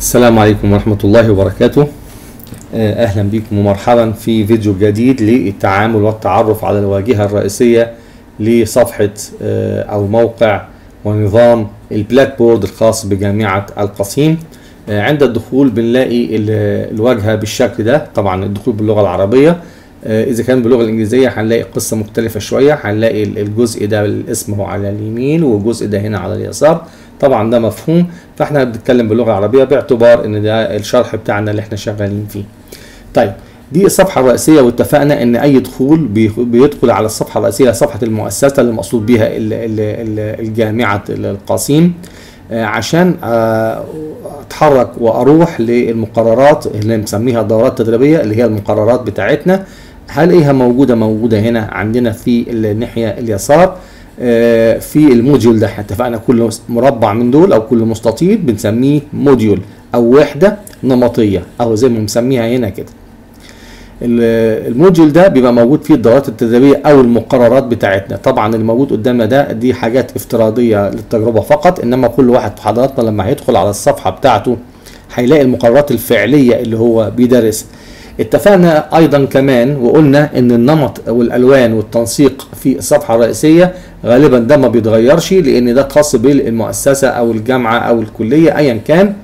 السلام عليكم ورحمة الله وبركاته آه، أهلا بكم ومرحبا في فيديو جديد للتعامل والتعرف على الواجهة الرئيسية لصفحة آه، أو موقع ونظام البلاك بورد الخاص بجامعة القصيم آه، عند الدخول بنلاقي ال- الواجهة بالشكل ده طبعا الدخول باللغة العربية آه، إذا كان باللغة الإنجليزية هنلاقي قصة مختلفة شوية هنلاقي ال- الجزء ده الاسم هو على اليمين والجزء ده هنا على اليسار طبعا ده مفهوم فاحنا بنتكلم باللغه العربيه باعتبار ان ده الشرح بتاعنا اللي احنا شغالين فيه. طيب دي الصفحه الرئيسيه واتفقنا ان اي دخول بي- بيدخل على الصفحه الرئيسيه صفحه المؤسسه اللي مقصود بيها ال- ال- ال- الجامعه القاسيم آه، عشان آه، اتحرك واروح للمقررات اللي بنسميها الدورات التدريبيه اللي هي المقررات بتاعتنا هلاقيها موجوده موجوده هنا عندنا في الناحيه اليسار آه، في الموديول ده احنا اتفقنا كل مربع من دول او كل مستطيل بنسميه موديول او وحده نمطيه او زي ما بنسميها هنا كده ال- الموديول ده بيبقى موجود فيه الدورات التدريبيه او المقررات بتاعتنا طبعا اللي موجود قدامنا ده دي حاجات افتراضيه للتجربه فقط انما كل واحد في حضراتنا لما هيدخل على الصفحه بتاعته هيلاقي المقررات الفعليه اللي هو بيدرسها اتفقنا ايضا كمان وقلنا ان النمط والالوان والتنسيق في الصفحه الرئيسيه غالبا ده ما بيتغيرش لان ده خاص بالمؤسسه او الجامعه او الكليه ايا كان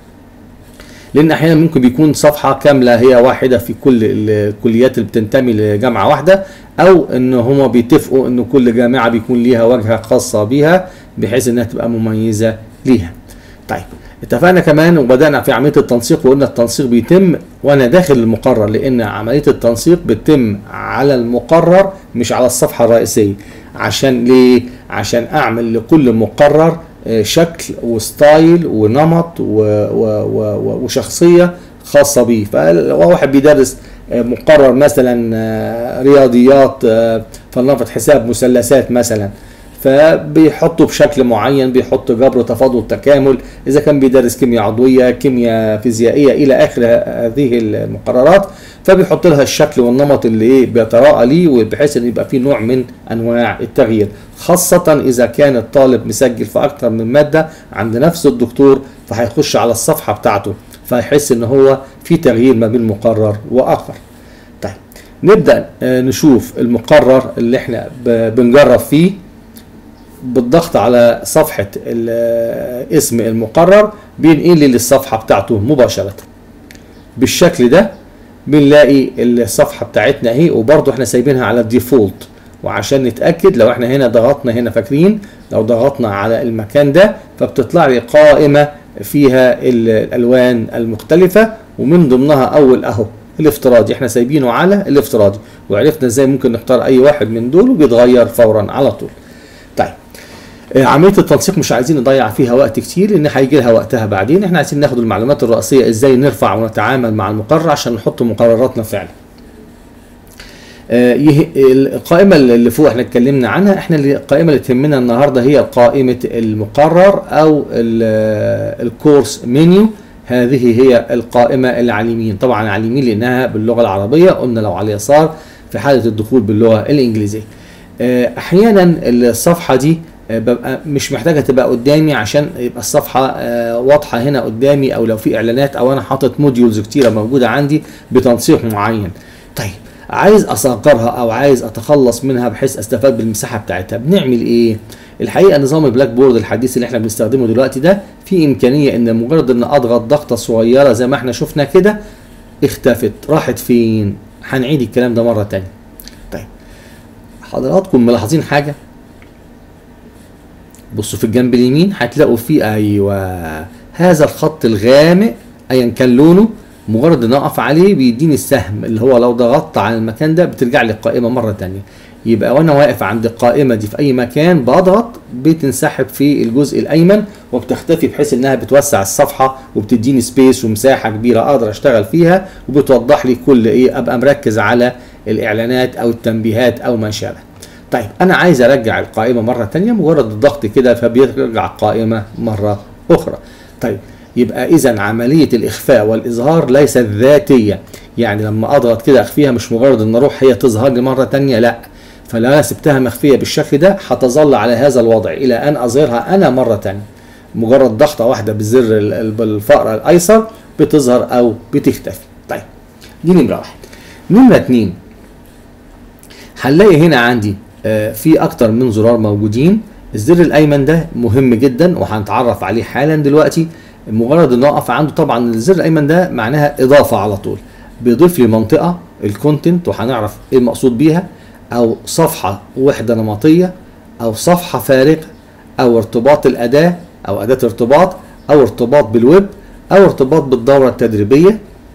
لان احيانا ممكن بيكون صفحه كامله هي واحده في كل الكليات اللي بتنتمي لجامعه واحده او ان هما بيتفقوا ان كل جامعه بيكون ليها واجهه خاصه بيها بحيث انها تبقى مميزه ليها طيب اتفقنا كمان وبدانا في عمليه التنسيق وقلنا التنسيق بيتم وانا داخل المقرر لان عمليه التنسيق بتتم على المقرر مش على الصفحه الرئيسيه عشان ليه عشان اعمل لكل مقرر آه، شكل وستايل ونمط و و و و وشخصيه خاصه بيه فواحد بيدرس آه، مقرر مثلا آه، رياضيات آه، فلنفرض حساب مثلثات مثلا فبيحطه بشكل معين بيحط جبر تفاضل تكامل اذا كان بيدرس كيمياء عضويه كيمياء فيزيائيه الى اخر هذه المقررات فبيحط لها الشكل والنمط اللي ايه بيتراءى ليه وبحيث ان يبقى فيه نوع من انواع التغيير خاصه اذا كان الطالب مسجل في اكتر من ماده عند نفس الدكتور فهيخش على الصفحه بتاعته فيحس ان هو في تغيير ما بين مقرر واخر طيب نبدا آه، نشوف المقرر اللي احنا ب- بنجرب فيه بالضغط على صفحة ال- اسم المقرر بينقل لي للصفحة بتاعته مباشرة بالشكل ده بنلاقي الصفحة بتاعتنا اهي وبرضه احنا سايبينها على الديفولت وعشان نتأكد لو احنا هنا ضغطنا هنا فاكرين لو ضغطنا على المكان ده فبتطلع لي قائمة فيها ال- الألوان المختلفة ومن ضمنها أول أهو الافتراضي احنا سايبينه على الافتراضي وعرفنا ازاي ممكن نختار أي واحد من دول وبيتغير فورا على طول طيب آه، عمليه التنسيق مش عايزين نضيع فيها وقت كتير لان هيجي لها وقتها بعدين احنا عايزين ناخد المعلومات الرئيسيه ازاي نرفع ونتعامل مع المقرر عشان نحط مقرراتنا فعلا آه، يه- القائمه اللي فوق احنا اتكلمنا عنها احنا اللي- القائمه اللي تهمنا النهارده هي قائمه المقرر او ال- الكورس منيو هذه هي القائمه اللي على اليمين طبعا على اليمين لانها باللغه العربيه قلنا لو على اليسار في حاله الدخول باللغه الانجليزيه آه، احيانا الصفحه دي آه، ببقى مش محتاجه تبقى قدامي عشان يبقى الصفحه آه، واضحه هنا قدامي او لو في اعلانات او انا حاطط موديولز كتيره موجوده عندي بتنسيق معين طيب عايز اصغرها او عايز اتخلص منها بحيث استفاد بالمساحه بتاعتها بنعمل ايه الحقيقه نظام البلاك بورد الحديث اللي احنا بنستخدمه دلوقتي ده في امكانيه ان مجرد ان اضغط ضغطه صغيره زي ما احنا شفنا كده اختفت راحت فين هنعيد الكلام ده مره تانية طيب حضراتكم ملاحظين حاجه بصوا في الجنب اليمين هتلاقوا فيه ايوه هذا الخط الغامق ايا كان لونه مجرد ان اقف عليه بيديني السهم اللي هو لو ضغطت على المكان ده بترجع لي القائمه مره تانية يبقى وانا واقف عند القائمه دي في اي مكان بضغط بتنسحب في الجزء الايمن وبتختفي بحيث انها بتوسع الصفحه وبتديني سبيس ومساحه كبيره اقدر اشتغل فيها وبتوضح لي كل ايه ابقى مركز على الاعلانات او التنبيهات او ما شابه طيب انا عايز ارجع القائمه مره تانية مجرد الضغط كده فبيرجع القائمه مره اخرى طيب يبقى اذا عمليه الاخفاء والاظهار ليست ذاتيه يعني لما اضغط كده اخفيها مش مجرد ان اروح هي تظهر لي مره تانية لا فلو انا سبتها مخفيه بالشكل ده هتظل على هذا الوضع الى ان اظهرها انا مره تانية مجرد ضغطه واحده بالزر ال- ال- بالفأر الايسر بتظهر او بتختفي طيب دي نمره واحد نمره اتنين هنلاقي هنا عندي آه، في اكتر من زرار موجودين الزر الايمن ده مهم جدا وهنتعرف عليه حالا دلوقتي مجرد ان اقف عنده طبعا الزر الايمن ده معناها اضافه على طول بيضيف لي منطقه الكونتنت وهنعرف ايه المقصود بيها او صفحه وحده نمطيه او صفحه فارغه او ارتباط الاداه او اداه ارتباط او ارتباط بالويب او ارتباط بالدوره التدريبيه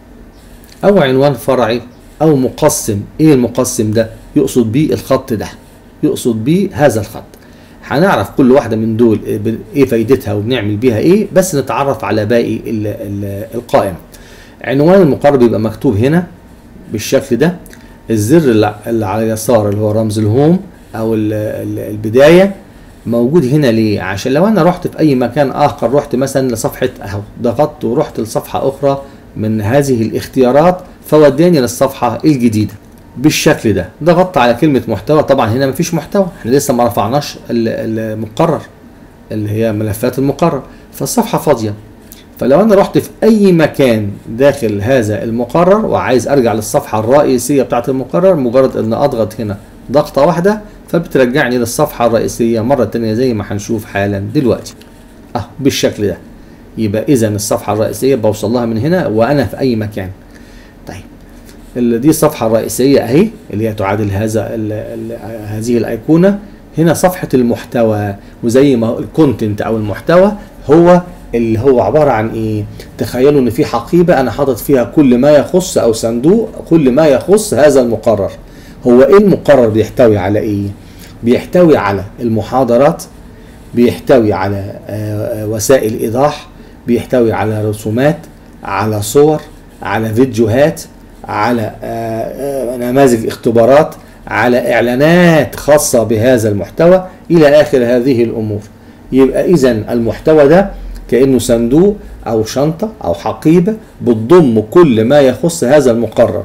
او عنوان فرعي او مقسم ايه المقسم ده يقصد بيه الخط ده يقصد بيه هذا الخط هنعرف كل واحده من دول ايه فايدتها وبنعمل بيها ايه بس نتعرف على باقي ال- ال- القائمه عنوان المقرر بيبقى مكتوب هنا بالشكل ده الزر اللي اللي على اليسار اللي هو رمز الهوم او ال- ال- البدايه موجود هنا ليه عشان لو انا رحت في اي مكان اخر رحت مثلا لصفحه اهو ضغطت ورحت لصفحه اخرى من هذه الاختيارات فوداني للصفحه الجديده بالشكل ده ضغطت على كلمه محتوى طبعا هنا مفيش محتوى احنا لسه ما رفعناش ال- المقرر اللي هي ملفات المقرر فالصفحه فاضيه فلو انا رحت في اي مكان داخل هذا المقرر وعايز ارجع للصفحه الرئيسيه بتاعه المقرر مجرد ان اضغط هنا ضغطه واحده فبترجعني للصفحه الرئيسيه مره تانية زي ما هنشوف حالا دلوقتي اه بالشكل ده يبقى اذا الصفحه الرئيسيه بوصل لها من هنا وانا في اي مكان طيب ال- دي الصفحه الرئيسيه اهي اللي هي تعادل هذا ال ال هذه الايقونه هنا صفحه المحتوى وزي ما الكونتنت او المحتوى هو اللي هو عباره عن ايه تخيلوا ان في حقيبه انا حاطط فيها كل ما يخص او صندوق كل ما يخص هذا المقرر هو ايه المقرر بيحتوي على ايه بيحتوي على المحاضرات بيحتوي على آه، آه، وسائل ايضاح بيحتوي على رسومات على صور على فيديوهات على آه، آه، نماذج اختبارات على اعلانات خاصه بهذا المحتوى الى اخر هذه الامور يبقى اذا المحتوى ده كانه صندوق او شنطه او حقيبه بتضم كل ما يخص هذا المقرر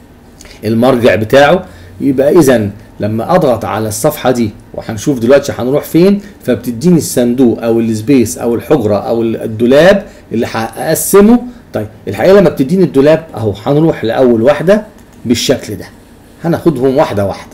المرجع بتاعه يبقى اذا لما اضغط على الصفحه دي وهنشوف دلوقتي هنروح فين فبتديني الصندوق او السبيس او الحجره او الدولاب اللي هقسمه طيب الحقيقه لما بتديني الدولاب اهو هنروح لاول واحده بالشكل ده هناخدهم واحده واحده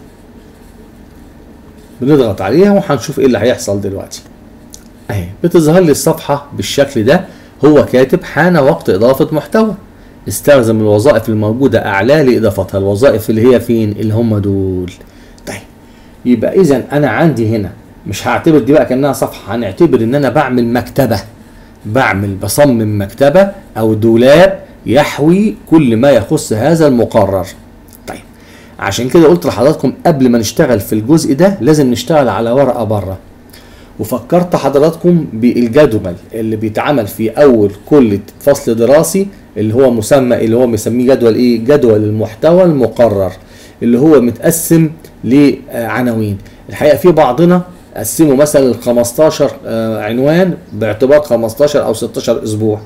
بنضغط عليها وهنشوف ايه اللي هيحصل دلوقتي اهي بتظهر لي الصفحه بالشكل ده هو كاتب حان وقت اضافه محتوى استخدم الوظائف الموجوده اعلاه لاضافتها الوظائف اللي هي فين اللي هم دول طيب يبقى اذا انا عندي هنا مش هعتبر دي بقى كانها صفحه هنعتبر ان انا بعمل مكتبه بعمل بصمم مكتبه او دولاب يحوي كل ما يخص هذا المقرر طيب عشان كده قلت لحضراتكم قبل ما نشتغل في الجزء ده لازم نشتغل على ورقه بره وفكرت حضراتكم بالجدول اللي بيتعمل في اول كل فصل دراسي اللي هو مسمى اللي هو مسميه جدول ايه جدول المحتوى المقرر اللي هو متقسم لعناوين الحقيقه في بعضنا قسموا مثلا ال 15 آه، عنوان باعتبار 15 او 16 اسبوع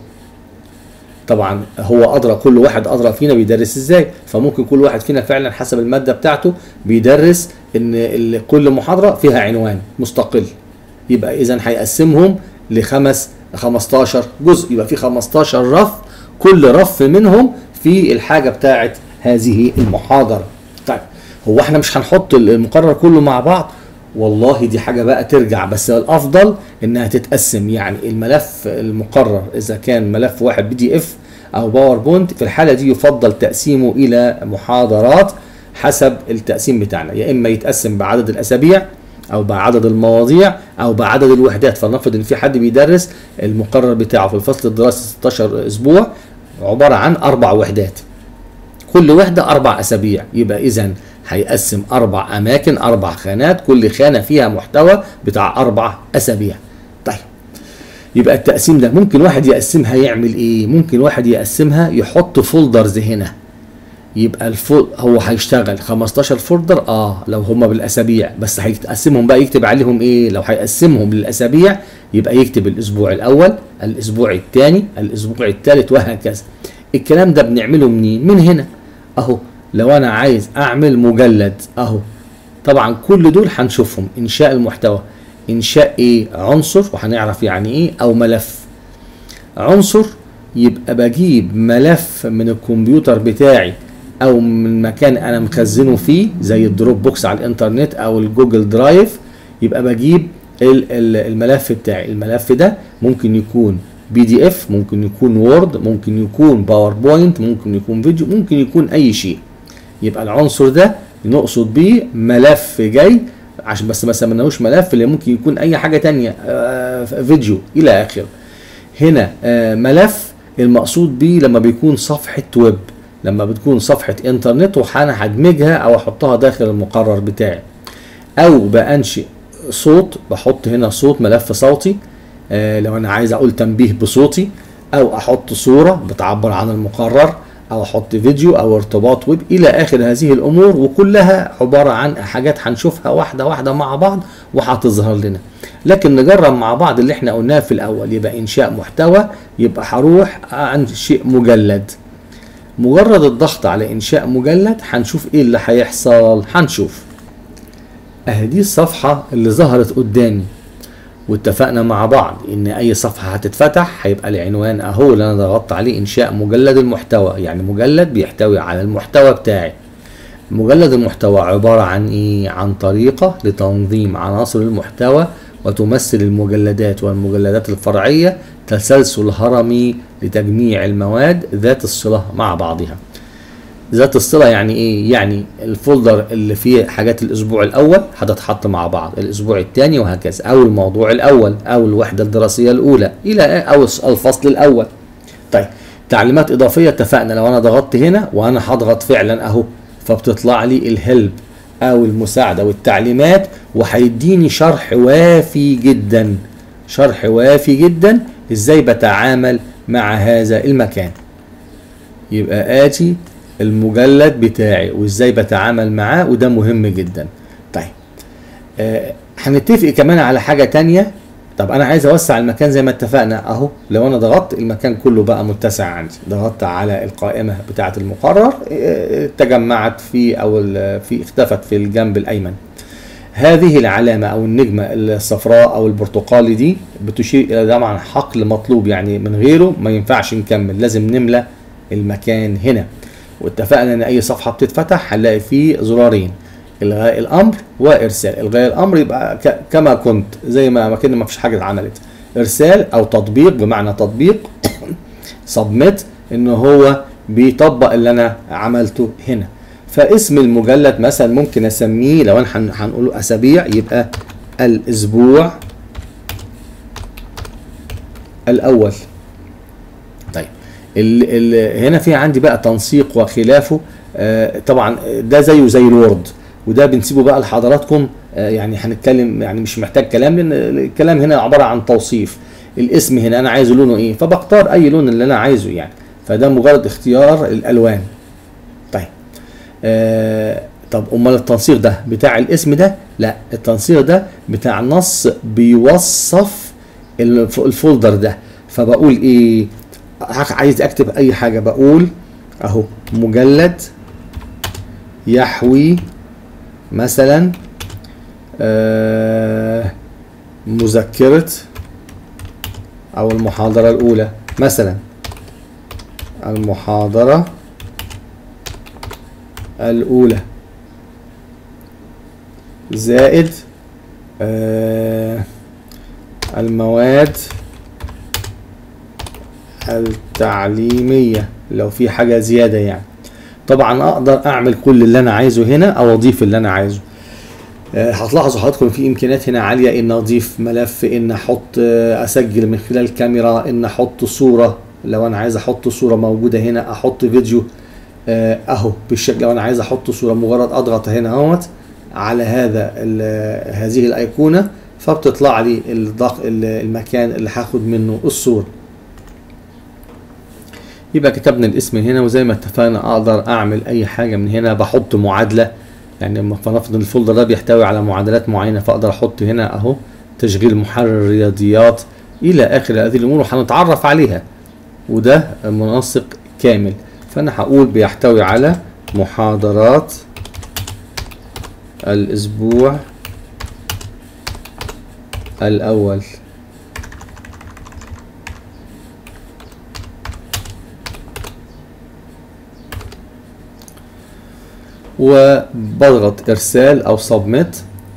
طبعا هو ادرى كل واحد ادرى فينا بيدرس ازاي فممكن كل واحد فينا فعلا حسب الماده بتاعته بيدرس ان ال- كل محاضره فيها عنوان مستقل يبقى اذا هيقسمهم لخمس 15 جزء يبقى في 15 رف كل رف منهم في الحاجه بتاعه هذه المحاضره طيب هو احنا مش هنحط المقرر كله مع بعض والله دي حاجه بقى ترجع بس الافضل انها تتقسم يعني الملف المقرر اذا كان ملف واحد بي دي اف او باوربوينت في الحاله دي يفضل تقسيمه الى محاضرات حسب التقسيم بتاعنا يا اما يتقسم بعدد الاسابيع او بعدد المواضيع او بعدد الوحدات فلنفرض ان في حد بيدرس المقرر بتاعه في الفصل الدراسي 16 اسبوع عباره عن اربع وحدات كل وحده اربع اسابيع يبقى اذا هيقسم اربع اماكن اربع خانات كل خانه فيها محتوى بتاع اربع اسابيع طيب يبقى التقسيم ده ممكن واحد يقسمها يعمل ايه ممكن واحد يقسمها يحط فولدرز هنا يبقى الفول هو هيشتغل 15 فولدر اه لو هم بالاسابيع بس هيقسمهم بقى يكتب عليهم ايه لو هيقسمهم للاسابيع يبقى يكتب الاسبوع الاول الاسبوع الثاني الاسبوع الثالث وهكذا الكلام ده بنعمله منين من هنا اهو لو انا عايز اعمل مجلد اهو طبعا كل دول هنشوفهم انشاء المحتوى انشاء ايه عنصر وهنعرف يعني ايه او ملف عنصر يبقى بجيب ملف من الكمبيوتر بتاعي او من مكان انا مخزنه فيه زي الدروب بوكس على الانترنت او الجوجل درايف يبقى بجيب الملف بتاعي الملف ده ممكن يكون بي دي اف ممكن يكون وورد ممكن يكون باوربوينت ممكن يكون فيديو ممكن يكون اي شيء يبقى العنصر ده نقصد بيه ملف جاي عشان بس ما سميناهوش ملف اللي ممكن يكون اي حاجه تانية آه فيديو الى اخره هنا آه ملف المقصود بيه لما بيكون صفحه ويب لما بتكون صفحه انترنت وانا هدمجها او احطها داخل المقرر بتاعي او بانشئ صوت بحط هنا صوت ملف صوتي آه لو انا عايز اقول تنبيه بصوتي او احط صوره بتعبر عن المقرر او احط فيديو او ارتباط ويب الى اخر هذه الامور وكلها عباره عن حاجات هنشوفها واحده واحده مع بعض وهتظهر لنا لكن نجرب مع بعض اللي احنا قلناه في الاول يبقى انشاء محتوى يبقى هروح عن شيء مجلد مجرد الضغط على انشاء مجلد هنشوف ايه اللي هيحصل هنشوف اهي دي الصفحه اللي ظهرت قدامي واتفقنا مع بعض ان اي صفحه هتتفتح هيبقى العنوان اهو اللي انا ضغطت عليه انشاء مجلد المحتوى يعني مجلد بيحتوي على المحتوى بتاعي مجلد المحتوى عباره عن ايه عن طريقه لتنظيم عناصر المحتوى وتمثل المجلدات والمجلدات الفرعيه تسلسل هرمي لتجميع المواد ذات الصله مع بعضها ذات الصله يعني ايه يعني الفولدر اللي فيه حاجات الاسبوع الاول هتتحط مع بعض الاسبوع الثاني وهكذا او الموضوع الاول او الوحده الدراسيه الاولى الى او الفصل الاول طيب تعليمات اضافيه اتفقنا لو انا ضغطت هنا وانا هضغط فعلا اهو فبتطلع لي الهلب او المساعده والتعليمات وهيديني شرح وافي جدا شرح وافي جدا ازاي بتعامل مع هذا المكان يبقى اتي المجلد بتاعي وازاي بتعامل معاه وده مهم جدا طيب آه هنتفق كمان على حاجه تانية طب انا عايز اوسع المكان زي ما اتفقنا اهو لو انا ضغطت المكان كله بقى متسع عندي ضغطت على القائمه بتاعه المقرر آه تجمعت في او في اختفت في الجنب الايمن هذه العلامة أو النجمة الصفراء أو البرتقالي دي بتشير إلى طبعا حقل مطلوب يعني من غيره ما ينفعش نكمل لازم نملى المكان هنا واتفقنا ان اي صفحه بتتفتح هنلاقي فيه زرارين الغاء الامر وارسال الغاء الامر يبقى كما كنت زي ما كده ما فيش حاجه اتعملت ارسال او تطبيق بمعنى تطبيق سبميت ان هو بيطبق اللي انا عملته هنا فاسم المجلد مثلا ممكن اسميه لو انا هنقوله اسابيع يبقى الاسبوع الاول طيب ال ال هنا في عندي بقى تنسيق وخلافه آه طبعا ده زيه زي الوورد وده بنسيبه بقى لحضراتكم آه يعني هنتكلم يعني مش محتاج كلام لان الكلام هنا عباره عن توصيف الاسم هنا انا عايزه لونه ايه فبختار اي لون اللي انا عايزه يعني فده مجرد اختيار الالوان طيب آه طب امال التنسيق ده بتاع الاسم ده لا التنسيق ده بتاع نص بيوصف الفولدر ده فبقول ايه عايز اكتب اي حاجه بقول اهو مجلد يحوي مثلا آه مذكره او المحاضره الاولى مثلا المحاضره الاولى زائد آه المواد التعليمية لو في حاجة زيادة يعني طبعا اقدر اعمل كل اللي انا عايزه هنا او اضيف اللي انا عايزه أه هتلاحظوا حضراتكم في امكانيات هنا عالية ان اضيف ملف ان احط اسجل من خلال الكاميرا ان احط صورة لو انا عايز احط صورة موجودة هنا احط فيديو أه اهو بالشكل لو انا عايز احط صورة مجرد اضغط هنا اهوت على هذا هذه الايقونة فبتطلع لي المكان اللي هاخد منه الصورة يبقى كتبنا الاسم هنا وزي ما اتفقنا اقدر اعمل اي حاجه من هنا بحط معادله يعني فنفرض الفولدر ده بيحتوي على معادلات معينه فاقدر احط هنا اهو تشغيل محرر رياضيات الى اخر هذه الامور وهنتعرف عليها وده منسق كامل فانا هقول بيحتوي على محاضرات الاسبوع الأول وبضغط ارسال او سبميت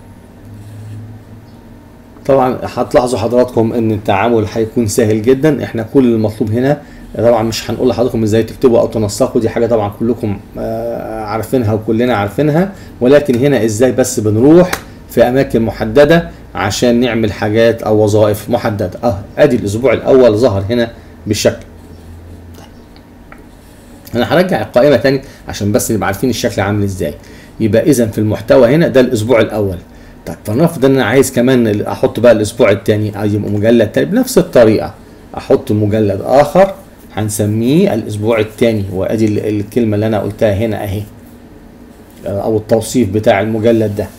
طبعا هتلاحظوا حضراتكم ان التعامل هيكون سهل جدا احنا كل المطلوب هنا طبعا مش هنقول لحضراتكم ازاي تكتبوا او تنسقوا دي حاجه طبعا كلكم آه، عارفينها وكلنا عارفينها ولكن هنا ازاي بس بنروح في اماكن محدده عشان نعمل حاجات او وظائف محدده اه ادي الاسبوع الاول ظهر هنا بالشكل انا هرجع القائمه تاني عشان بس نبقى عارفين الشكل عامل ازاي يبقى اذا في المحتوى هنا ده الاسبوع الاول طيب فلنفرض ان انا عايز كمان احط بقى الاسبوع الثاني اي مجلد تاني بنفس الطريقه احط مجلد اخر هنسميه الاسبوع الثاني وادي ال- الكلمه اللي انا قلتها هنا اهي او التوصيف بتاع المجلد ده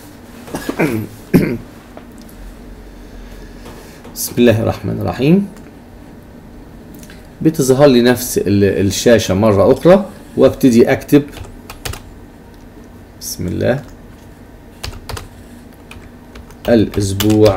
بسم الله الرحمن الرحيم بتظهر لي نفس ال- الشاشة مرة أخرى وابتدي أكتب بسم الله الأسبوع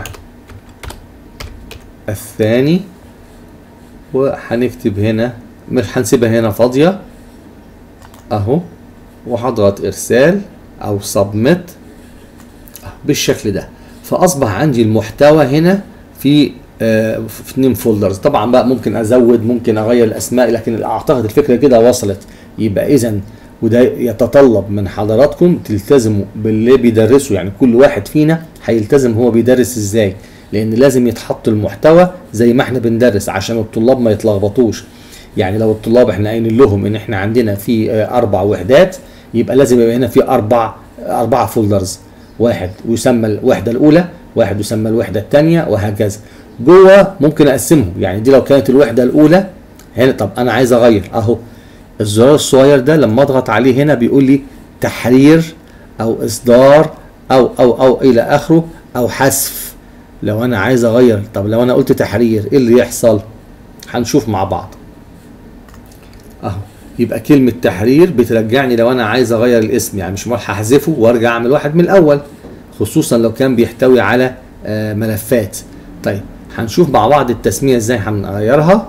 الثاني وهنكتب هنا مش هنسيبها هنا فاضية أهو وهضغط إرسال أو سبميت بالشكل ده فأصبح عندي المحتوى هنا في آه، في اتنين فولدرز طبعا بقى ممكن ازود ممكن اغير الاسماء لكن اعتقد الفكره كده وصلت يبقى اذا وده يتطلب من حضراتكم تلتزموا باللي بيدرسوا يعني كل واحد فينا هيلتزم هو بيدرس ازاي لان لازم يتحط المحتوى زي ما احنا بندرس عشان الطلاب ما يتلخبطوش يعني لو الطلاب احنا قايلين لهم ان احنا عندنا في آه، اربع وحدات يبقى لازم يبقى هنا في اربع اربعه فولدرز واحد يسمى الوحده الاولى واحد يسمى الوحده الثانيه وهكذا جوه ممكن اقسمهم يعني دي لو كانت الوحده الاولى هنا طب انا عايز اغير اهو الزرار الصغير ده لما اضغط عليه هنا بيقول لي تحرير او اصدار او او او الى اخره او حذف لو انا عايز اغير طب لو انا قلت تحرير ايه اللي يحصل هنشوف مع بعض اهو يبقى كلمة تحرير بترجعني لو انا عايز اغير الاسم يعني مش مرة هحذفه وارجع اعمل واحد من الاول خصوصا لو كان بيحتوي على آه، ملفات طيب هنشوف مع بعض التسمية ازاي هنغيرها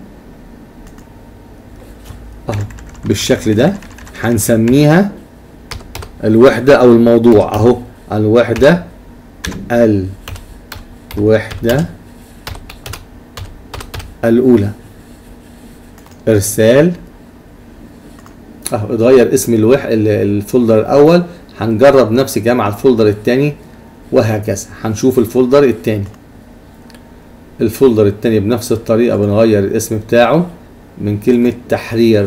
اهو بالشكل ده هنسميها الوحدة او الموضوع اهو الوحدة الوحدة الاولى ارسال اهو اتغير اسم الوح ال- الفولدر الاول هنجرب نفس الكلام على الفولدر الثاني وهكذا هنشوف الفولدر الثاني الفولدر الثاني بنفس الطريقه بنغير الاسم بتاعه من كلمه تحرير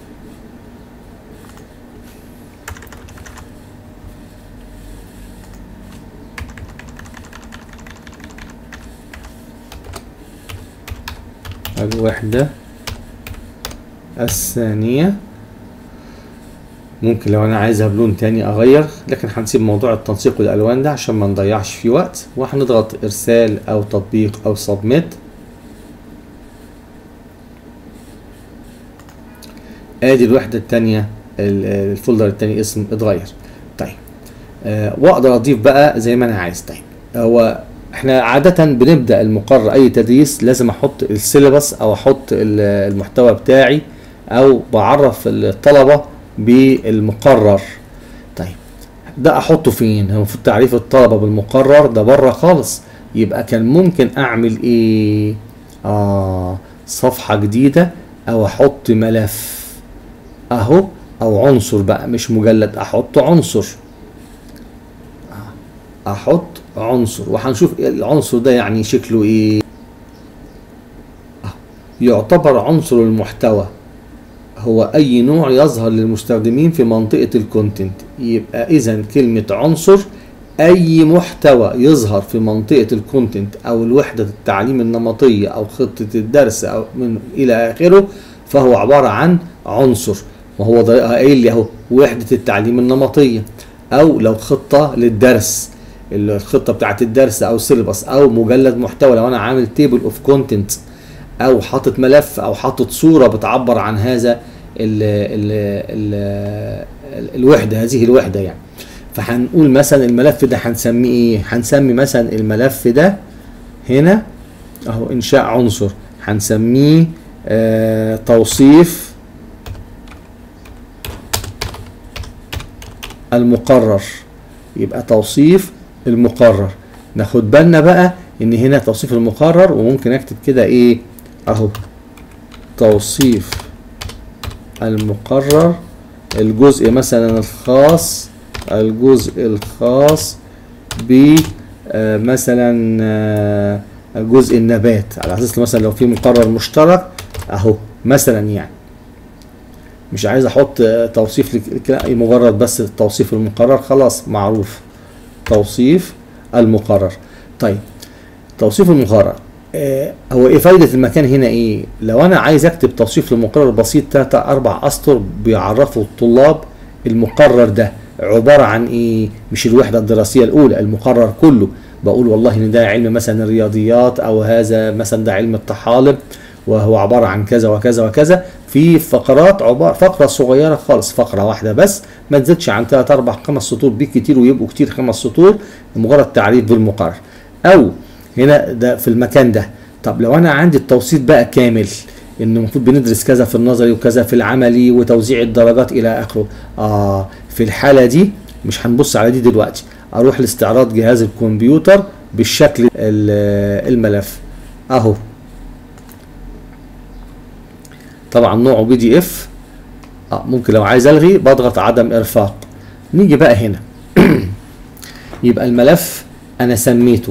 الوحده الثانيه ممكن لو انا عايزها بلون تاني اغير لكن هنسيب موضوع التنسيق والالوان ده عشان ما نضيعش فيه وقت وهنضغط ارسال او تطبيق او سبميت ادي الوحده الثانيه الفولدر الثاني اسم اتغير طيب آه واقدر اضيف بقى زي ما انا عايز طيب هو احنا عادة بنبدأ المقرر اي تدريس لازم احط السيلبس او احط ال- المحتوى بتاعي او بعرف الطلبة بالمقرر طيب ده احطه فين هو المفروض تعريف الطلبة بالمقرر ده بره خالص يبقى كان ممكن اعمل ايه اه صفحة جديدة او احط ملف اهو او عنصر بقى مش مجلد احط عنصر احط عنصر وهنشوف إيه العنصر ده يعني شكله ايه آه، يعتبر عنصر المحتوى هو اي نوع يظهر للمستخدمين في منطقة الكونتنت يبقى اذا كلمة عنصر اي محتوى يظهر في منطقة الكونتنت او الوحدة التعليم النمطية او خطة الدرس او من الى اخره فهو عبارة عن عنصر وهو ده قايل لي اهو وحدة التعليم النمطية او لو خطة للدرس الخطة بتاعت الدرس او سيلبس او مجلد محتوى لو انا عامل تيبل اوف كونتنت او حاطط ملف او حاطط صورة بتعبر عن هذا ال ال ال الوحدة هذه الوحدة يعني فهنقول مثلا الملف ده هنسميه ايه هنسمي مثلا الملف ده هنا اهو انشاء عنصر هنسميه آه توصيف المقرر يبقى توصيف المقرر ناخد بالنا بقى ان هنا توصيف المقرر وممكن اكتب كده ايه اهو توصيف المقرر الجزء مثلا الخاص الجزء الخاص ب آه، مثلا آه، جزء النبات على اساس مثلا لو في مقرر مشترك اهو مثلا يعني مش عايز احط آه، توصيف لك- لا، مجرد بس توصيف المقرر خلاص معروف توصيف المقرر طيب توصيف المقرر آه، هو ايه فايده المكان هنا ايه لو انا عايز اكتب توصيف لمقرر بسيط 3 4 اسطر بيعرفوا الطلاب المقرر ده عباره عن ايه مش الوحده الدراسيه الاولى المقرر كله بقول والله ان ده علم مثلا الرياضيات او هذا مثلا ده علم الطحالب وهو عباره عن كذا وكذا وكذا في فقرات عباره فقره صغيره خالص فقره واحده بس ما تزيدش عن 3 4 5 سطور بالكتير ويبقوا كتير خمس سطور مجرد تعريف بالمقرر او هنا ده في المكان ده طب لو انا عندي التوصيف بقى كامل ان المفروض بندرس كذا في النظري وكذا في العملي وتوزيع الدرجات الى اخره اه في الحاله دي مش هنبص على دي دلوقتي اروح لاستعراض جهاز الكمبيوتر بالشكل ال- الملف اهو طبعا نوعه بي دي اف اه ممكن لو عايز الغي بضغط عدم ارفاق نيجي بقى هنا يبقى الملف انا سميته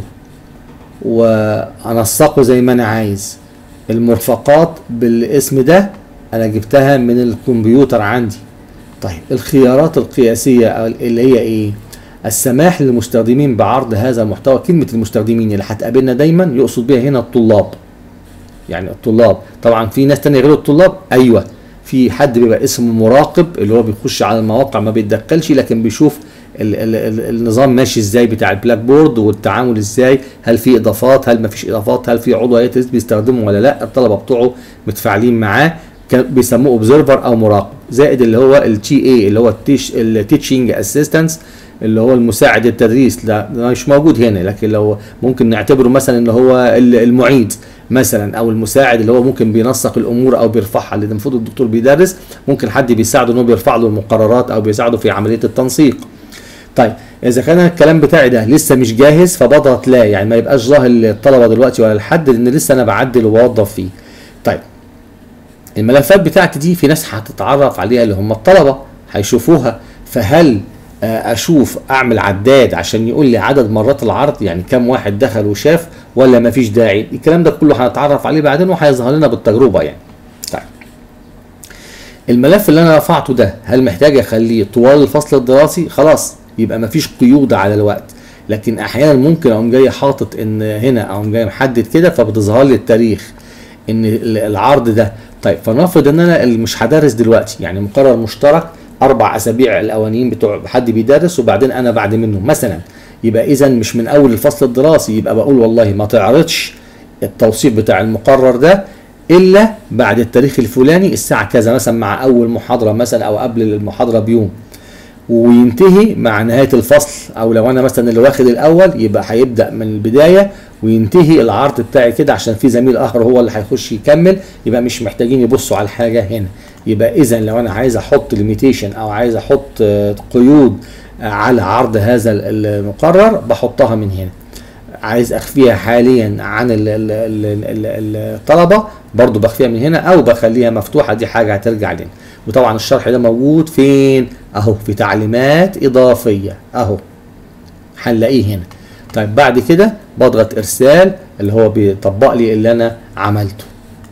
وانسقه زي ما انا عايز المرفقات بالاسم ده انا جبتها من الكمبيوتر عندي طيب الخيارات القياسية اللي هي ايه السماح للمستخدمين بعرض هذا المحتوى كلمة المستخدمين اللي هتقابلنا دايما يقصد بها هنا الطلاب يعني الطلاب طبعا في ناس تانية غير الطلاب ايوه في حد بيبقى اسمه مراقب اللي هو بيخش على المواقع ما بيتدخلش لكن بيشوف ال ال ال النظام ماشي ازاي بتاع البلاك بورد والتعامل ازاي هل في اضافات هل ما فيش اضافات هل في عضو هيئه بيستخدمه ولا لا الطلبه بتوعه متفاعلين معاه كان بيسموه اوبزرفر او مراقب زائد اللي هو التي اي اللي هو التيتشنج اسيستنس اللي هو المساعد التدريس لا ده مش موجود هنا لكن لو ممكن نعتبره مثلا اللي هو ال- المعيد مثلا او المساعد اللي هو ممكن بينسق الامور او بيرفعها اللي المفروض الدكتور بيدرس ممكن حد بيساعده ان هو بيرفع له المقررات او بيساعده في عمليه التنسيق طيب اذا كان الكلام بتاعي ده لسه مش جاهز فبضغط لا يعني ما يبقاش ظاهر للطلبه دلوقتي ولا لحد لان لسه انا بعدل وبوظف فيه طيب الملفات بتاعتي دي في ناس هتتعرف عليها اللي هم الطلبه هيشوفوها فهل آه، اشوف اعمل عداد عشان يقول لي عدد مرات العرض يعني كم واحد دخل وشاف ولا ما فيش داعي الكلام ده كله هنتعرف عليه بعدين وهيظهر لنا بالتجربه يعني طيب الملف اللي انا رفعته ده هل محتاج اخليه طوال الفصل الدراسي خلاص يبقى ما فيش قيود على الوقت لكن احيانا ممكن اقوم جاي حاطط ان هنا اقوم جاي محدد كده فبتظهر لي التاريخ ان ال- العرض ده طيب فنفرض ان انا اللي مش هدرس دلوقتي يعني مقرر مشترك اربع اسابيع الاولانيين بتوع حد بيدرس وبعدين انا بعد منه مثلا يبقى اذا مش من اول الفصل الدراسي يبقى بقول والله ما تعرضش التوصيف بتاع المقرر ده الا بعد التاريخ الفلاني الساعه كذا مثلا مع اول محاضره مثلا او قبل المحاضره بيوم وينتهي مع نهايه الفصل او لو انا مثلا اللي واخد الاول يبقى هيبدا من البدايه وينتهي العرض بتاعي كده عشان في زميل اخر هو اللي هيخش يكمل يبقى مش محتاجين يبصوا على الحاجه هنا يبقى اذا لو انا عايز احط ليميتيشن او عايز احط آه، قيود آه، على عرض هذا المقرر بحطها من هنا عايز اخفيها حاليا عن ال- ال- ال- ال- الطلبه برضو بخفيها من هنا او بخليها مفتوحه دي حاجه هترجع لنا وطبعا الشرح ده موجود فين اهو في تعليمات اضافيه اهو هنلاقيه هنا طيب بعد كده بضغط ارسال اللي هو بيطبق لي اللي انا عملته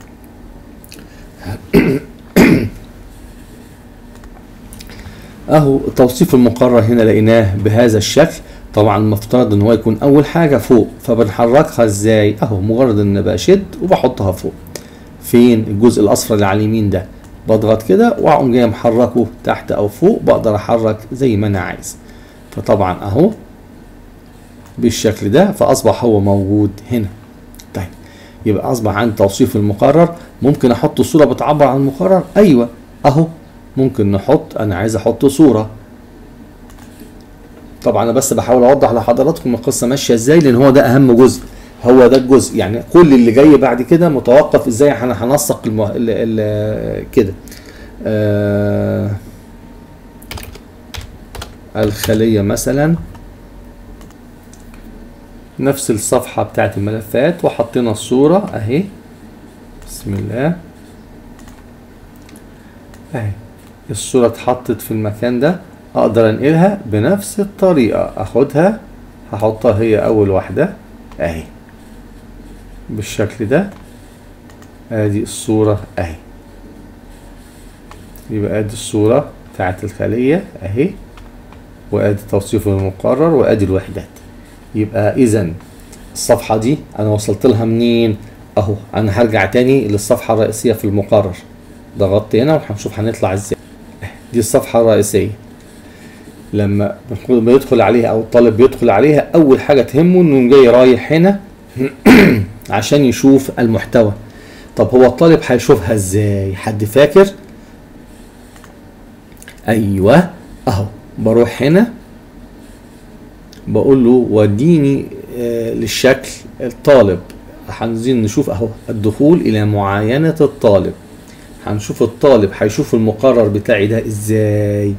اهو توصيف المقرر هنا لقيناه بهذا الشكل طبعا المفترض ان هو يكون اول حاجه فوق فبنحركها ازاي اهو مجرد ان بشد وبحطها فوق فين الجزء الاصفر اللي على اليمين ده بضغط كده واقوم جاي محركه تحت او فوق بقدر احرك زي ما انا عايز فطبعا اهو بالشكل ده فاصبح هو موجود هنا طيب يبقى اصبح عندي توصيف المقرر ممكن احط صوره بتعبر عن المقرر ايوه اهو ممكن نحط انا عايز احط صوره طبعا انا بس بحاول اوضح لحضراتكم القصه ماشيه ازاي لان هو ده اهم جزء هو ده الجزء يعني كل اللي جاي بعد كده متوقف ازاي احنا هنسق المه... ال... ال... كده آه... الخلية مثلا نفس الصفحة بتاعت الملفات وحطينا الصورة اهي بسم الله اهي الصورة اتحطت في المكان ده اقدر انقلها بنفس الطريقة اخدها هحطها هي اول واحدة اهي بالشكل ده ادي الصورة اهي يبقى ادي الصورة بتاعت الخلية اهي وادي توصيف المقرر وادي الوحدات يبقى اذا الصفحة دي انا وصلت لها منين اهو انا هرجع تاني للصفحة الرئيسية في المقرر ضغطت هنا وهنشوف هنطلع ازاي دي الصفحة الرئيسية لما بيدخل عليها او الطالب بيدخل عليها اول حاجة تهمه انه جاي رايح هنا عشان يشوف المحتوى طب هو الطالب هيشوفها ازاي حد فاكر ايوه اهو بروح هنا بقول له وديني آه للشكل الطالب عايزين نشوف اهو الدخول الى معاينة الطالب هنشوف الطالب هيشوف المقرر بتاعي ده ازاي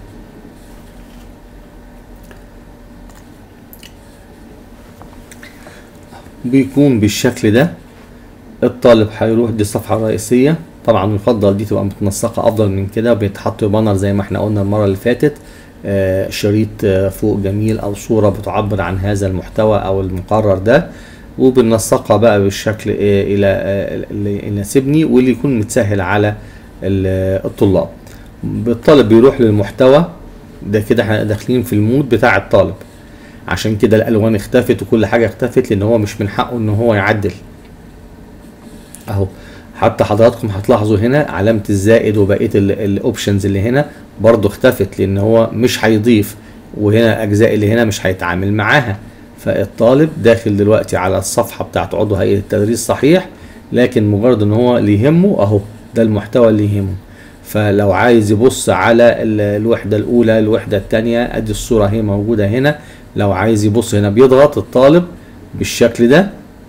بيكون بالشكل ده الطالب هيروح دي الصفحة الرئيسية طبعا يفضل دي تبقى متنسقة افضل من كده بيتحط بانر زي ما احنا قلنا المرة اللي فاتت آه شريط آه فوق جميل او صورة بتعبر عن هذا المحتوى او المقرر ده وبننسقها بقى بالشكل آه الى اللي يناسبني واللي يكون متسهل على الطلاب الطالب بيروح للمحتوى ده كده احنا داخلين في المود بتاع الطالب عشان كده الالوان اختفت وكل حاجه اختفت لان هو مش من حقه ان هو يعدل اهو حتى حضراتكم هتلاحظوا هنا علامه الزائد وبقيه الاوبشنز اللي هنا برضو اختفت لان هو مش هيضيف وهنا اجزاء اللي هنا مش هيتعامل معاها فالطالب داخل دلوقتي على الصفحه بتاعت عضو هيئه التدريس صحيح لكن مجرد ان هو اللي يهمه اهو ده المحتوى اللي يهمه فلو عايز يبص على الوحده الاولى الوحده الثانيه ادي الصوره اهي موجوده هنا لو عايز يبص هنا بيضغط الطالب بالشكل ده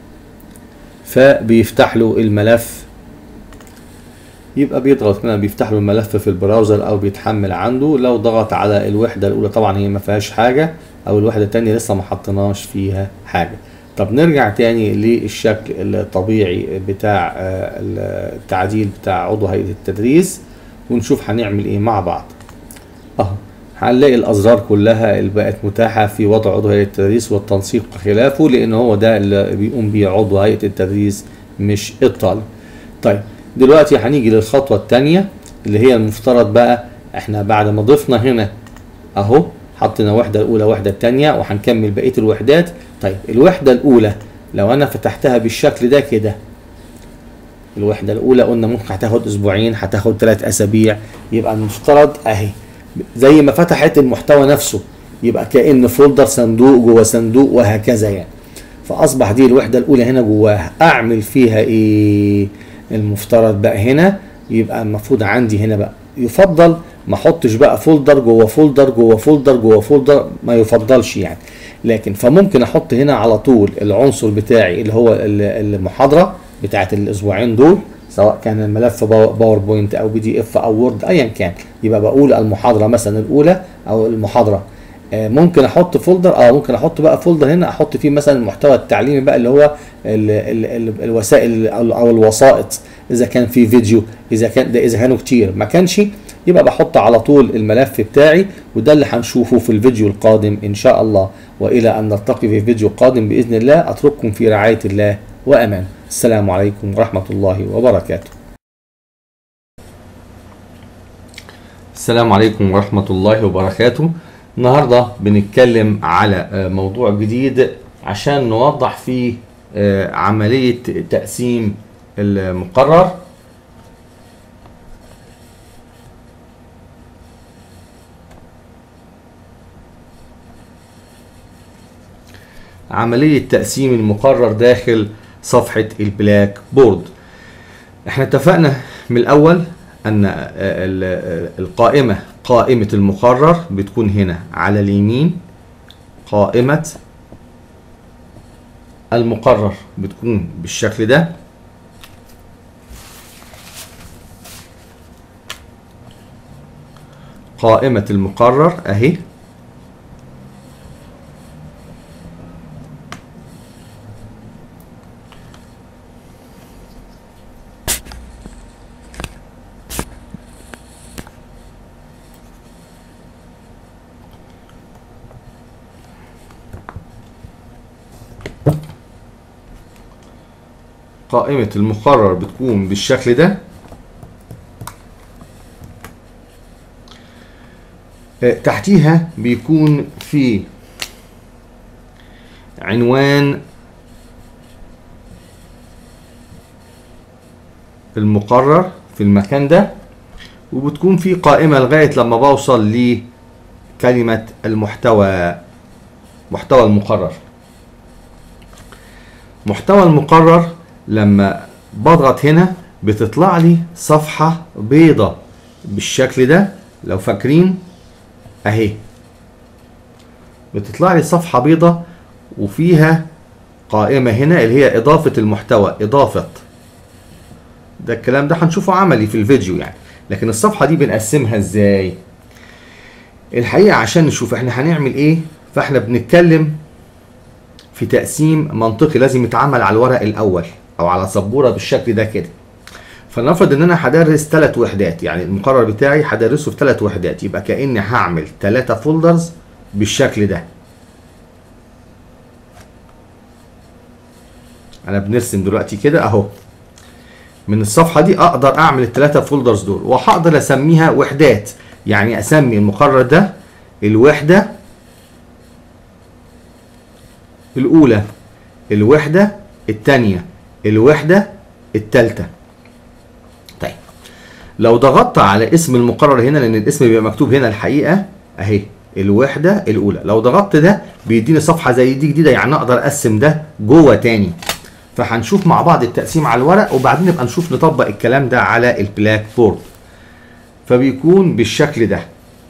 فبيفتح له الملف يبقى بيضغط هنا بيفتح له الملف في البراوزر او بيتحمل عنده لو ضغط على الوحده الاولى طبعا هي ما فيهاش حاجه او الوحده الثانيه لسه ما حطيناش فيها حاجه طب نرجع تاني للشكل الطبيعي بتاع التعديل بتاع عضو هيئه التدريس ونشوف هنعمل ايه مع بعض اهو هنلاقي الازرار كلها اللي بقت متاحه في وضع عضو هيئه التدريس والتنسيق خلافه لان هو ده اللي بيقوم بيه عضو هيئه التدريس مش الطالب طيب دلوقتي هنيجي للخطوه الثانيه اللي هي المفترض بقى احنا بعد ما ضفنا هنا اهو حطينا وحده الاولى وحده الثانيه وهنكمل بقيه الوحدات طيب الوحده الاولى لو انا فتحتها بالشكل ده كده الوحده الاولى قلنا ممكن هتاخد اسبوعين هتاخد ثلاث اسابيع يبقى المفترض اهي زي ما فتحت المحتوى نفسه يبقى كأن فولدر صندوق جوه صندوق وهكذا يعني فأصبح دي الوحدة الأولى هنا جواها أعمل فيها إيه المفترض بقى هنا يبقى المفروض عندي هنا بقى يفضل ما احطش بقى فولدر جوه فولدر جوه فولدر جوه فولدر ما يفضلش يعني لكن فممكن احط هنا على طول العنصر بتاعي اللي هو المحاضره بتاعت الاسبوعين دول سواء كان الملف باوربوينت او بي دي اف او وورد ايا كان يبقى بقول المحاضره مثلا الاولى او المحاضره ممكن احط فولدر اه ممكن احط بقى فولدر هنا احط فيه مثلا المحتوى التعليمي بقى اللي هو ال ال ال الوسائل او الوسائط اذا كان في فيديو اذا كان ده اذا كانوا كتير ما كانش يبقى بحط على طول الملف بتاعي وده اللي هنشوفه في الفيديو القادم ان شاء الله والى ان نلتقي في فيديو قادم باذن الله اترككم في رعايه الله وامان السلام عليكم ورحمه الله وبركاته السلام عليكم ورحمه الله وبركاته النهارده بنتكلم على موضوع جديد عشان نوضح فيه عمليه تقسيم المقرر عملية تقسيم المقرر داخل صفحة البلاك بورد احنا اتفقنا من الاول ان القائمة قائمة المقرر بتكون هنا على اليمين قائمة المقرر بتكون بالشكل ده قائمة المقرر اهي قائمة المقرر بتكون بالشكل ده تحتيها بيكون في عنوان المقرر في المكان ده وبتكون في قائمة لغاية لما بوصل لكلمة المحتوى محتوى المقرر محتوى المقرر لما بضغط هنا بتطلع لي صفحة بيضة بالشكل ده لو فاكرين اهي بتطلع لي صفحة بيضة وفيها قائمة هنا اللي هي إضافة المحتوى إضافة ده الكلام ده هنشوفه عملي في الفيديو يعني لكن الصفحة دي بنقسمها ازاي الحقيقة عشان نشوف احنا هنعمل ايه فاحنا بنتكلم في تقسيم منطقي لازم يتعمل على الورق الأول أو على سبورة بالشكل ده كده فلنفرض ان انا هدرس ثلاث وحدات يعني المقرر بتاعي هدرسه في ثلاث وحدات يبقى كاني هعمل ثلاثة فولدرز بالشكل ده انا بنرسم دلوقتي كده اهو من الصفحه دي اقدر اعمل الثلاثه فولدرز دول وهقدر اسميها وحدات يعني اسمي المقرر ده الوحده الاولى الوحده الثانيه الوحده الثالثه طيب لو ضغطت على اسم المقرر هنا لان الاسم بيبقى مكتوب هنا الحقيقه اهي الوحده الاولى لو ضغطت ده بيديني صفحه زي دي جديده يعني اقدر اقسم ده جوه تاني فهنشوف مع بعض التقسيم على الورق وبعدين نبقى نشوف نطبق الكلام ده على البلاك بورد فبيكون بالشكل ده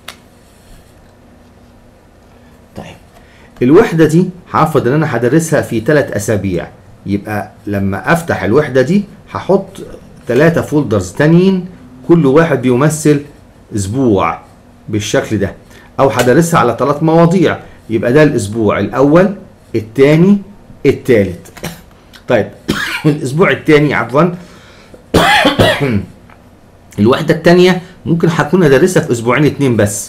طيب الوحده دي هفرض ان انا هدرسها في ثلاث اسابيع يبقى لما افتح الوحده دي هحط ثلاثة فولدرز تانيين كل واحد بيمثل اسبوع بالشكل ده او هدرسها على ثلاث مواضيع يبقى ده الاسبوع الاول الثاني الثالث طيب الاسبوع الثاني عفوا الوحده الثانيه ممكن هكون ادرسها في اسبوعين اتنين بس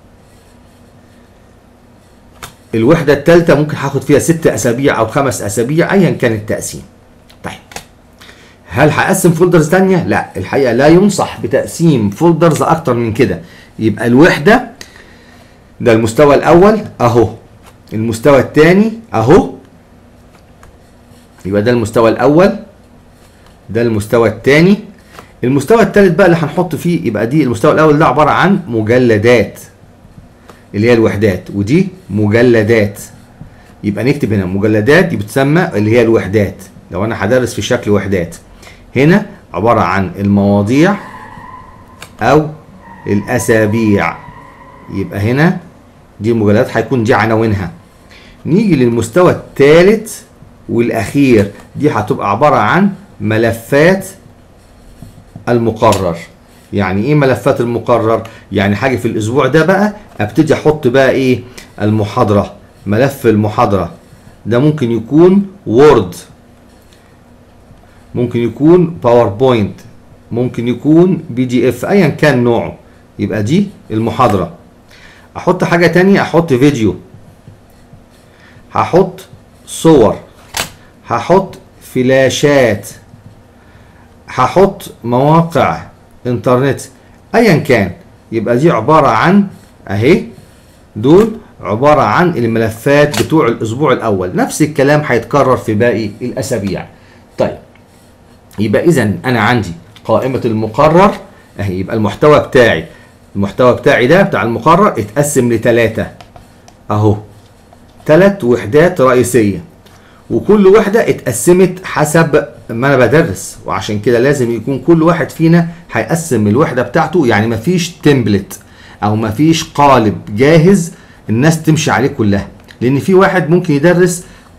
الوحده الثالثه ممكن هاخد فيها ست اسابيع او خمس اسابيع ايا كان التقسيم طيب هل هقسم فولدرز تانية؟ لا الحقيقة لا ينصح بتقسيم فولدرز أكتر من كده يبقى الوحدة ده المستوى الأول أهو المستوى الثاني أهو يبقى ده المستوى الأول ده المستوى الثاني المستوى الثالث بقى اللي هنحط فيه يبقى دي المستوى الأول ده عبارة عن مجلدات اللي هي الوحدات ودي مجلدات يبقى نكتب هنا مجلدات دي بتسمى اللي هي الوحدات لو انا هدرس في شكل وحدات هنا عبارة عن المواضيع او الاسابيع يبقى هنا دي المجلدات هيكون دي عناوينها نيجي للمستوى الثالث والاخير دي هتبقى عبارة عن ملفات المقرر يعني ايه ملفات المقرر يعني حاجه في الاسبوع ده بقى ابتدي احط بقى ايه المحاضره ملف المحاضره ده ممكن يكون وورد ممكن يكون باوربوينت ممكن يكون بي دي اف ايا كان نوعه يبقى دي المحاضره احط حاجه تانية احط فيديو هحط صور هحط فلاشات هحط مواقع انترنت ايا كان يبقى دي عباره عن اهي دول عباره عن الملفات بتوع الاسبوع الاول نفس الكلام هيتكرر في باقي الاسابيع طيب يبقى اذا انا عندي قائمه المقرر اهي يبقى المحتوى بتاعي المحتوى بتاعي ده بتاع المقرر اتقسم لثلاثه اهو ثلاث وحدات رئيسيه وكل وحده اتقسمت حسب ما انا بدرس وعشان كده لازم يكون كل واحد فينا هيقسم الوحده بتاعته يعني مفيش تمبلت او مفيش قالب جاهز الناس تمشي عليه كلها لان في واحد ممكن يدرس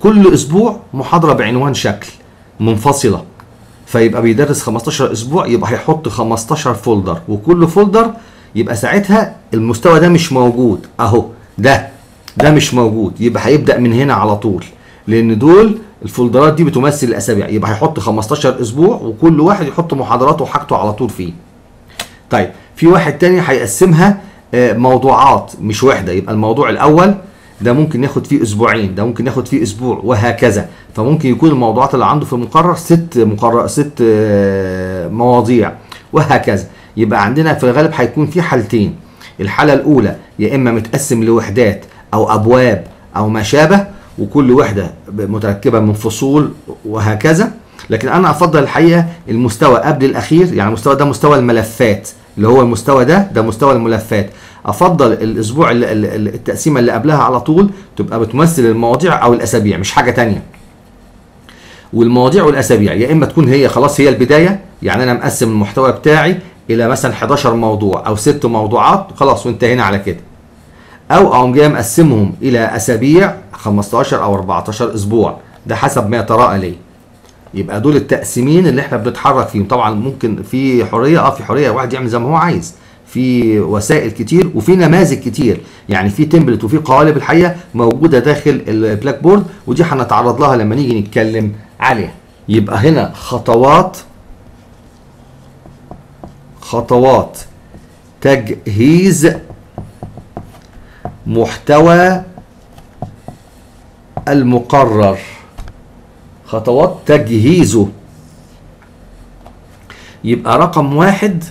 كل اسبوع محاضره بعنوان شكل منفصله فيبقى بيدرس 15 اسبوع يبقى هيحط 15 فولدر وكل فولدر يبقى ساعتها المستوى ده مش موجود اهو ده ده مش موجود يبقى هيبدا من هنا على طول لان دول الفولدرات دي بتمثل الاسابيع يبقى هيحط 15 اسبوع وكل واحد يحط محاضراته وحاجته على طول فيه طيب في واحد تاني هيقسمها آه، موضوعات مش وحده يبقى الموضوع الاول ده ممكن ياخد فيه اسبوعين ده ممكن ياخد فيه اسبوع وهكذا فممكن يكون الموضوعات اللي عنده في المقرر ست مقرر ست آه، مواضيع وهكذا يبقى عندنا في الغالب هيكون في حالتين الحاله الاولى يا اما متقسم لوحدات او ابواب او ما شابه وكل وحده متركبه من فصول وهكذا لكن انا افضل الحقيقه المستوى قبل الاخير يعني المستوى ده مستوى الملفات اللي هو المستوى ده ده مستوى الملفات افضل الاسبوع ال- ال- ال- التقسيمه اللي قبلها على طول تبقى بتمثل المواضيع او الاسابيع مش حاجه تانية والمواضيع والاسابيع يا اما تكون هي خلاص هي البدايه يعني انا مقسم المحتوى بتاعي الى مثلا 11 موضوع او ست موضوعات خلاص وانتهينا على كده او اقوم جاي مقسمهم الى اسابيع 15 او 14 اسبوع ده حسب ما يتراءى لي يبقى دول التقسيمين اللي احنا بنتحرك فيهم طبعا ممكن في حريه اه في حريه واحد يعمل زي ما هو عايز في وسائل كتير وفي نماذج كتير يعني في تمبلت وفي قوالب الحقيقه موجوده داخل البلاك بورد ودي هنتعرض لها لما نيجي نتكلم عليها يبقى هنا خطوات خطوات تجهيز محتوى المقرر خطوات تجهيزه يبقى رقم واحد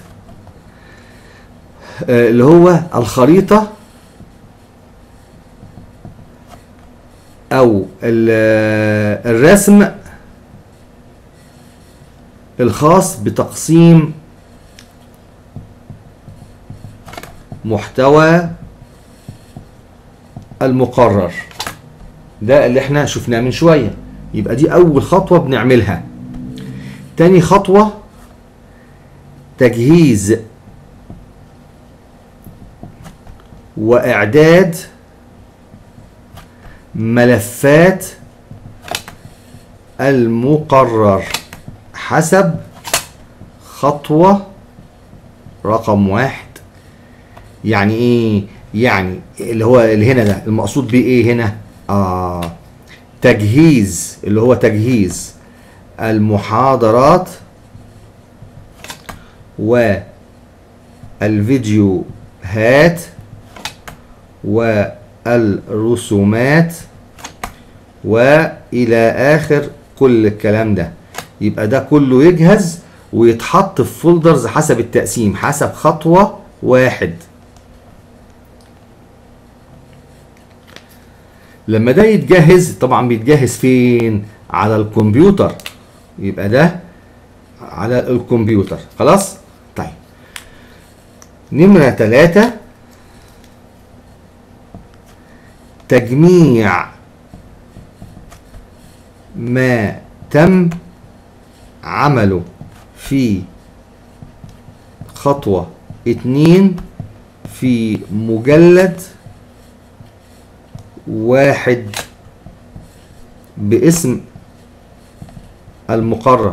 آه، اللي هو الخريطة أو ال- آه، الرسم الخاص بتقسيم محتوى المقرر ده اللي احنا شفناه من شوية يبقى دي أول خطوة بنعملها تاني خطوة تجهيز وإعداد ملفات المقرر حسب خطوة رقم واحد يعني ايه يعني اللي هو اللي هنا ده المقصود بيه ايه هنا اه تجهيز اللي هو تجهيز المحاضرات والفيديوهات والرسومات والى اخر كل الكلام ده يبقى ده كله يجهز ويتحط في فولدرز حسب التقسيم حسب خطوة واحد لما ده يتجهز طبعا بيتجهز فين على الكمبيوتر يبقى ده على الكمبيوتر خلاص طيب نمرة ثلاثة تجميع ما تم عمله في خطوة اتنين في مجلد واحد باسم المقرر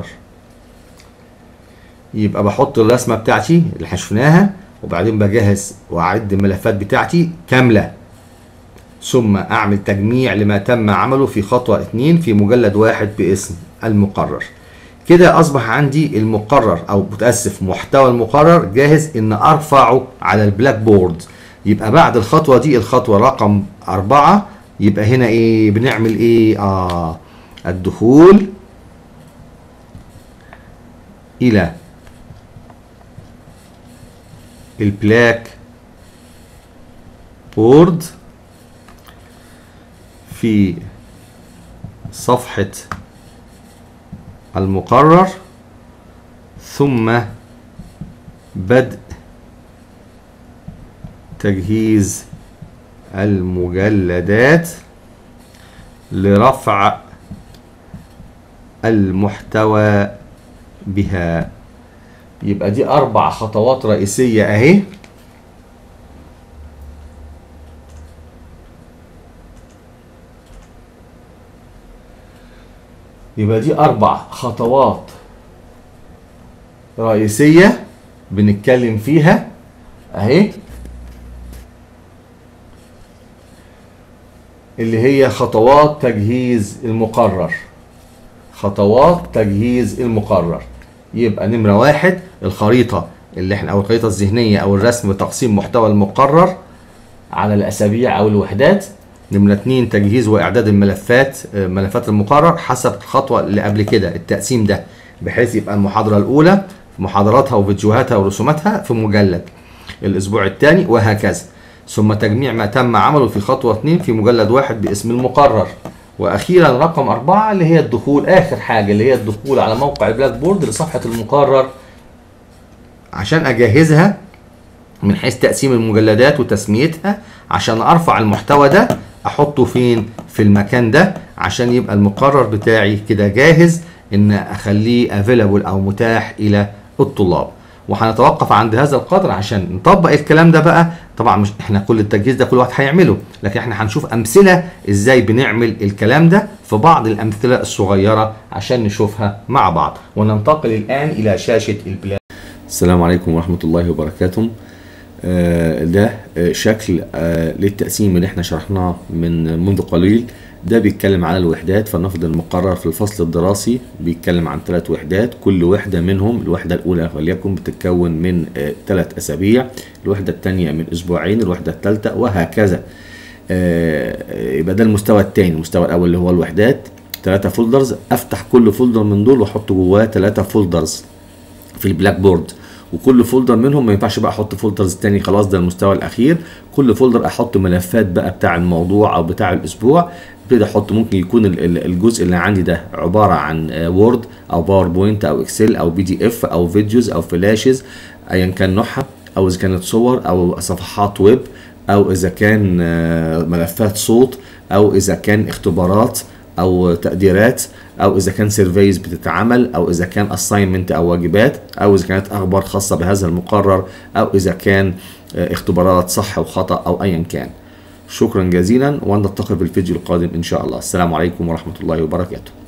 يبقى بحط الرسمة بتاعتي اللي احنا شفناها وبعدين بجهز واعد الملفات بتاعتي كاملة ثم اعمل تجميع لما تم عمله في خطوة اتنين في مجلد واحد باسم المقرر كده اصبح عندي المقرر او متاسف محتوى المقرر جاهز ان ارفعه على البلاك بورد يبقى بعد الخطوة دي الخطوة رقم أربعة يبقى هنا إيه بنعمل إيه آه الدخول إلى البلاك بورد في صفحة المقرر ثم بدء تجهيز المجلدات لرفع المحتوى بها يبقى دي أربع خطوات رئيسية أهي يبقى دي اربع خطوات رئيسيه بنتكلم فيها اهي اللي هي خطوات تجهيز المقرر خطوات تجهيز المقرر يبقى نمرة واحد الخريطة اللي احنا او الخريطة الذهنية او الرسم بتقسيم محتوى المقرر على الاسابيع او الوحدات نمرة اتنين تجهيز واعداد الملفات آه، ملفات المقرر حسب الخطوة اللي قبل كده التقسيم ده بحيث يبقى المحاضرة الاولى محاضراتها وفيديوهاتها ورسوماتها في مجلد الاسبوع الثاني وهكذا ثم تجميع ما تم عمله في خطوة 2 في مجلد واحد باسم المقرر واخيرا رقم أربعة اللي هي الدخول اخر حاجة اللي هي الدخول على موقع البلاك بورد لصفحة المقرر عشان اجهزها من حيث تقسيم المجلدات وتسميتها عشان ارفع المحتوى ده احطه فين في المكان ده عشان يبقى المقرر بتاعي كده جاهز ان اخليه افيلابل او متاح الى الطلاب وهنتوقف عند هذا القدر عشان نطبق الكلام ده بقى طبعا مش احنا كل التجهيز ده كل واحد هيعمله لكن احنا هنشوف امثله ازاي بنعمل الكلام ده في بعض الامثله الصغيره عشان نشوفها مع بعض وننتقل الان الى شاشه البلاد السلام عليكم ورحمه الله وبركاته آه، ده آه، شكل آه، للتقسيم اللي احنا شرحناه من منذ قليل ده بيتكلم على الوحدات فلنفرض المقرر في الفصل الدراسي بيتكلم عن ثلاث وحدات كل وحدة منهم الوحدة الأولى وليكن بتتكون من ثلاث أسابيع الوحدة الثانية من أسبوعين الوحدة الثالثة وهكذا آه، يبقى ده المستوى الثاني المستوى الأول اللي هو الوحدات ثلاثة فولدرز أفتح كل فولدر من دول وأحط جواه ثلاثة فولدرز في البلاك بورد وكل فولدر منهم ما ينفعش بقى احط فولدرز تاني خلاص ده المستوى الاخير كل فولدر احط ملفات بقى بتاع الموضوع او بتاع الاسبوع ابتدي احط ممكن يكون ال- ال- الجزء اللي عندي ده عباره عن وورد او باوربوينت او اكسل او بي دي اف او فيديوز او فلاشز ايا كان نوعها او اذا كانت صور او صفحات ويب او اذا كان آه، ملفات صوت او اذا كان اختبارات او تقديرات او اذا كان سيرفيز بتتعمل او اذا كان اساينمنت او واجبات او اذا كانت اخبار خاصه بهذا المقرر او اذا كان آه، اختبارات صح وخطا او ايا كان شكرا جزيلا ونلتقي في الفيديو القادم ان شاء الله السلام عليكم ورحمه الله وبركاته